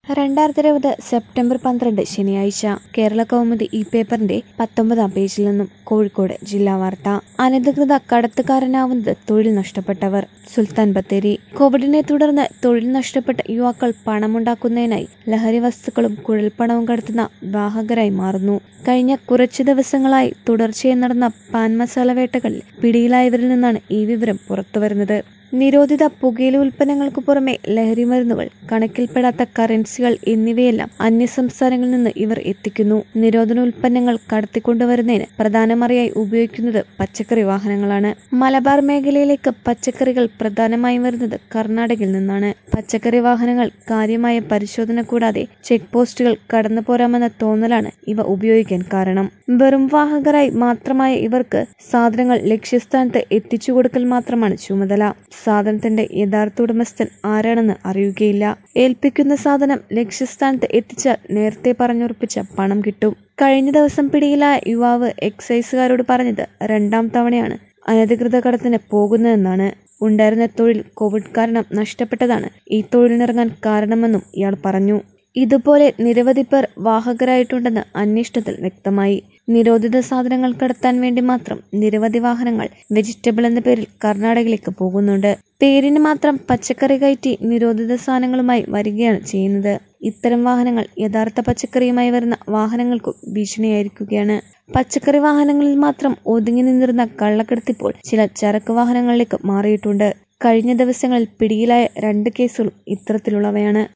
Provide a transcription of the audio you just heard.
രണ്ടായിരത്തി ഇരുപത് സെപ്റ്റംബർ പന്ത്രണ്ട് ശനിയാഴ്ച കേരള കൗമുദി ഈ പേപ്പറിന്റെ പത്തൊമ്പതാം പേജിൽ നിന്നും കോഴിക്കോട് ജില്ലാ വാർത്ത അനധികൃത കടത്തുകാരനാവുന്നത് തൊഴിൽ നഷ്ടപ്പെട്ടവർ സുൽത്താൻ ബത്തേരി കോവിഡിനെ തുടർന്ന് തൊഴിൽ നഷ്ടപ്പെട്ട യുവാക്കൾ പണമുണ്ടാക്കുന്നതിനായി ലഹരി വസ്തുക്കളും കുഴൽപ്പണവും കടത്തുന്ന വാഹകരായി മാറുന്നു കഴിഞ്ഞ കുറച്ചു ദിവസങ്ങളായി തുടർച്ചയായി നടന്ന പാൻ മസാല വേട്ടകളിൽ പിടിയിലായവരിൽ നിന്നാണ് ഈ വിവരം പുറത്തുവരുന്നത് നിരോധിത പുകയില ഉൽപ്പന്നങ്ങൾക്ക് പുറമെ ലഹരി മരുന്നുകൾ കണക്കിൽപ്പെടാത്ത കറൻസികൾ എന്നിവയെല്ലാം അന്യസംസ്ഥാനങ്ങളിൽ നിന്ന് ഇവർ എത്തിക്കുന്നു നിരോധന ഉൽപ്പന്നങ്ങൾ കടത്തിക്കൊണ്ടുവരുന്നതിന് പ്രധാനമറിയായി ഉപയോഗിക്കുന്നത് പച്ചക്കറി വാഹനങ്ങളാണ് മലബാർ മേഖലയിലേക്ക് പച്ചക്കറികൾ പ്രധാനമായും വരുന്നത് കർണാടകയിൽ നിന്നാണ് പച്ചക്കറി വാഹനങ്ങൾ കാര്യമായ പരിശോധന കൂടാതെ ചെക്ക് പോസ്റ്റുകൾ കടന്നു പോരാമെന്ന തോന്നലാണ് ഇവ ഉപയോഗിക്കാൻ കാരണം വെറും വാഹകരായി മാത്രമായ ഇവർക്ക് സാധനങ്ങൾ ലക്ഷ്യസ്ഥാനത്ത് എത്തിച്ചു കൊടുക്കൽ മാത്രമാണ് ചുമതല സാധനത്തിന്റെ യഥാർത്ഥ ഉടമസ്ഥൻ ആരാണെന്ന് അറിയുകയില്ല ഏൽപ്പിക്കുന്ന സാധനം ലക്ഷ്യസ്ഥാനത്ത് എത്തിച്ചാൽ നേരത്തെ പറഞ്ഞുറപ്പിച്ച പണം കിട്ടും കഴിഞ്ഞ ദിവസം പിടിയിലായ യുവാവ് എക്സൈസുകാരോട് പറഞ്ഞത് രണ്ടാം തവണയാണ് അനധികൃത കടത്തിന് പോകുന്നതെന്നാണ് ഉണ്ടായിരുന്ന തൊഴിൽ കോവിഡ് കാരണം നഷ്ടപ്പെട്ടതാണ് ഈ തൊഴിലിനിറങ്ങാൻ കാരണമെന്നും ഇയാൾ പറഞ്ഞു ഇതുപോലെ നിരവധി പേർ വാഹകരായിട്ടുണ്ടെന്ന് അന്വേഷണത്തിൽ വ്യക്തമായി നിരോധിത സാധനങ്ങൾ കടത്താൻ വേണ്ടി മാത്രം നിരവധി വാഹനങ്ങൾ വെജിറ്റബിൾ എന്ന പേരിൽ കർണാടകയിലേക്ക് പോകുന്നുണ്ട് പേരിന് മാത്രം പച്ചക്കറി കയറ്റി നിരോധിത സാധനങ്ങളുമായി വരികയാണ് ചെയ്യുന്നത് ഇത്തരം വാഹനങ്ങൾ യഥാർത്ഥ പച്ചക്കറിയുമായി വരുന്ന വാഹനങ്ങൾക്കും ഭീഷണിയായിരിക്കുകയാണ് പച്ചക്കറി വാഹനങ്ങളിൽ മാത്രം ഒതുങ്ങി നിന്നിരുന്ന കള്ളക്കടത്തിപ്പോൾ ചില ചരക്ക് വാഹനങ്ങളിലേക്ക് മാറിയിട്ടുണ്ട് കഴിഞ്ഞ ദിവസങ്ങളിൽ പിടിയിലായ രണ്ട് കേസുകളും ഇത്തരത്തിലുള്ളവയാണ്